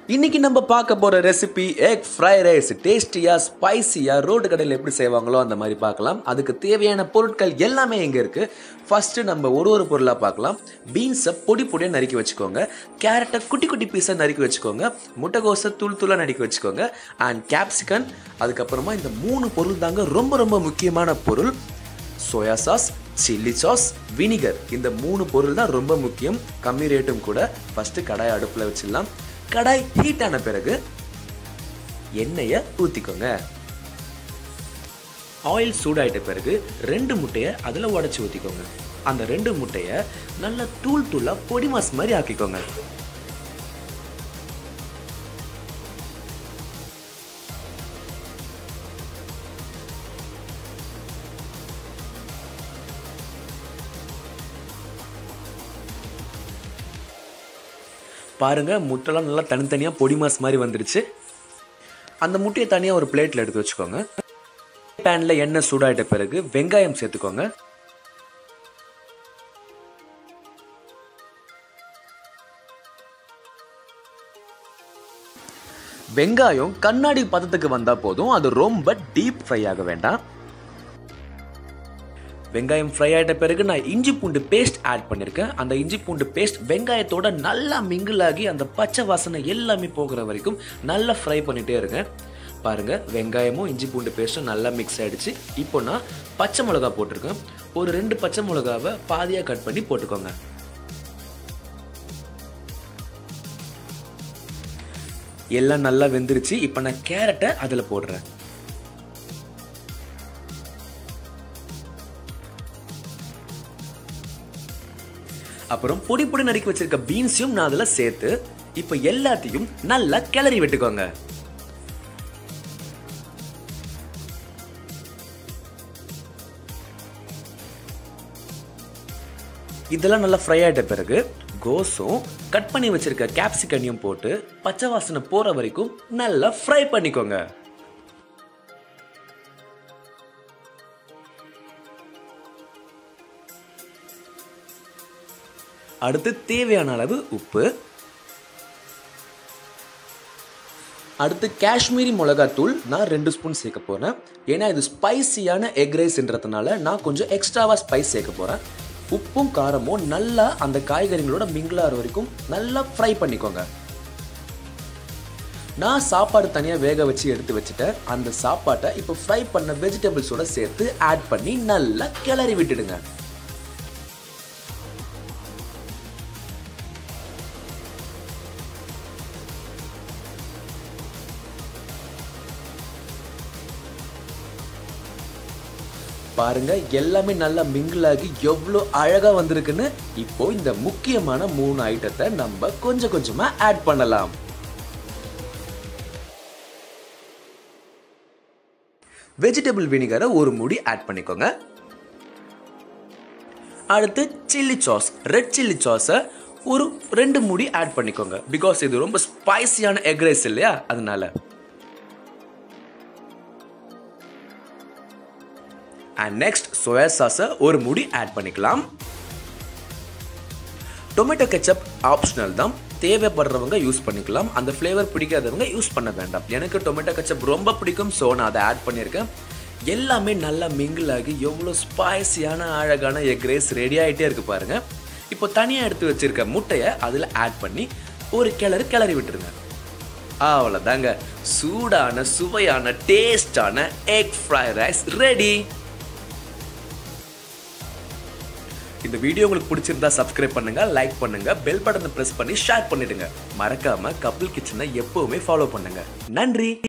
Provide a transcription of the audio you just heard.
இன்னைக்கு நம்ம பார்க்க போற ரெசிபி எக் ஃப்ரை ரைஸ் டேஸ்டியா ஸ்பைசியா ரோட்டு கடையில் எப்படி செய்வாங்களோ அந்த மாதிரி பார்க்கலாம் அதுக்கு தேவையான பொருட்கள் எல்லாமே எங்க இருக்கு ஃபர்ஸ்ட் நம்ம ஒரு ஒரு பொருளா பார்க்கலாம் பீன்ஸை பொடி பொடியாக நறுக்கி வச்சுக்கோங்க கேரட்டை குட்டி குட்டி பீஸாக நறுக்கி வச்சுக்கோங்க முட்டைகோஸை தூள் தூளாக நறுக்கி வச்சுக்கோங்க அண்ட் கேப்சிகன் அதுக்கப்புறமா இந்த மூணு பொருள் தாங்க ரொம்ப ரொம்ப முக்கியமான பொருள் soya sauce chilli sauce vinegar இந்த மூணு பொருள் தான் ரொம்ப முக்கியம் கம்மி ரேட்டும் கூட ஃபர்ஸ்ட் கடாய் அடுப்பில் வச்சிடலாம் கடாய் ஹீட் ஆன பிறகு எண்ணெயை ஊற்றிக்கோங்க ஆயில் சூடாயிட்ட பிறகு ரெண்டு முட்டையை அதில் உடச்சி ஊற்றிக்கோங்க அந்த ரெண்டு முட்டையை நல்லா தூள் தூளாக பொடி மாஸ் மாதிரி ஆக்கிக்கோங்க பாருங்க முட்டைலாம் நல்லா தனித்தனியாக பொடி மாஸ் மாதிரி வந்துருச்சு அந்த முட்டையை தனியாக ஒரு பிளேட்டில் எடுத்து வச்சுக்கோங்க பேனில் எண்ணெய் சூடாயிட்ட பிறகு வெங்காயம் சேர்த்துக்கோங்க வெங்காயம் கண்ணாடி பதத்துக்கு வந்தா போதும் அது ரொம்ப டீப் ஃப்ரை ஆக வேண்டாம் வெங்காயம் ஃப்ரை ஆகிட்ட பிறகு நான் இஞ்சி பூண்டு பேஸ்ட் ஆட் பண்ணியிருக்கேன் அந்த இஞ்சி பூண்டு பேஸ்ட் வெங்காயத்தோட நல்லா மிங்கிள் ஆகி அந்த பச்சை வாசனை எல்லாமே போகிற வரைக்கும் நல்லா ஃப்ரை பண்ணிட்டே இருங்க பாருங்க வெங்காயமும் இஞ்சி பூண்டு பேஸ்ட்டும் நல்லா மிக்ஸ் ஆயிடுச்சு இப்போ நான் பச்சை மிளகா போட்டிருக்கேன் ஒரு ரெண்டு பச்சை மிளகாவை பாதியாக கட் பண்ணி போட்டுக்கோங்க எல்லாம் நல்லா வெந்துருச்சு இப்போ நான் கேரட்டை அதில் போடுறேன் அப்புறம் பொடி பொடி நறுக்கி வச்சிருக்க பீன்ஸையும் நான் அதில் சேர்த்து இப்போ எல்லாத்தையும் நல்லா கிளறி விட்டுக்கோங்க இதெல்லாம் நல்லா ஃப்ரை ஆகிட்ட பிறகு கோஸும் கட் பண்ணி வச்சிருக்க கேப்சிகனையும் போட்டு பச்சை வாசனை போகிற வரைக்கும் நல்லா ஃப்ரை பண்ணிக்கோங்க அடுத்து தேவையான அளவு உப்பு அடுத்து காஷ்மீரி மிளகாத்தூள் நான் ரெண்டு ஸ்பூன் சேர்க்க போகிறேன் ஏன்னா இது ஸ்பைசியான எக் ரைஸ்ன்றதுனால நான் கொஞ்சம் எக்ஸ்ட்ராவாக ஸ்பைஸ் சேர்க்க போகிறேன் உப்பும் காரமும் நல்லா அந்த காய்கறிகளோட மிங்கிளாகிற வரைக்கும் நல்லா ஃப்ரை பண்ணிக்கோங்க நான் சாப்பாடு தனியாக வேக வச்சு எடுத்து வச்சுட்டேன் அந்த சாப்பாட்டை இப்போ ஃப்ரை பண்ண வெஜிடபிள்ஸோட சேர்த்து ஆட் பண்ணி நல்லா கிளறி விட்டுடுங்க பாருங்க எல்லாமே நல்லா மிங்கிள் ஆகி எவ்வளோ அழகா வந்திருக்குன்னு இப்போ இந்த முக்கியமான மூணு ஐட்டத்தை நம்ம கொஞ்சம் கொஞ்சமா ஆட் பண்ணலாம் வெஜிடபிள் வினிகரை ஒரு மூடி ஆட் பண்ணிக்கோங்க அடுத்து சில்லி சாஸ் ரெட் சில்லி சாஸை ஒரு ரெண்டு மூடி ஆட் பண்ணிக்கோங்க பிகாஸ் இது ரொம்ப ஸ்பைசியான எக் ரைஸ் இல்லையா அதனால அண்ட் நெக்ஸ்ட் சோயா சாஸை ஒரு மூடி ஆட் பண்ணிக்கலாம் டொமேட்டோ கெச்சப் ஆப்ஷனல் தான் தேவைப்படுறவங்க யூஸ் பண்ணிக்கலாம் அந்த ஃப்ளேவர் பிடிக்காதவங்க யூஸ் பண்ண வேண்டாம் எனக்கு டொமேட்டோ கெச்சப் ரொம்ப பிடிக்கும் ஸோ நான் அதை ஆட் பண்ணியிருக்கேன் எல்லாமே நல்லா மிங்கிள் ஆகி எவ்வளோ ஸ்பைசியான அழகான எக் ரைஸ் ரெடி ஆகிட்டே இருக்கு பாருங்க இப்போ தனியாக எடுத்து வச்சிருக்க முட்டையை அதில் ஆட் பண்ணி ஒரு கிளறு கிளறி விட்டுருங்க அவ்வளோதாங்க சூடான சுவையான டேஸ்டான எக் ஃப்ரை ரைஸ் ரெடி இந்த வீடியோ உங்களுக்கு பிடிச்சிருந்தா சப்ஸ்கிரைப் பண்ணுங்க லைக் பண்ணுங்க பெல் பட்டனை பிரஸ் பண்ணி ஷேர் பண்ணிடுங்க மறக்காம கபில் கிச்சனை எப்பவுமே ஃபாலோ பண்ணுங்க நன்றி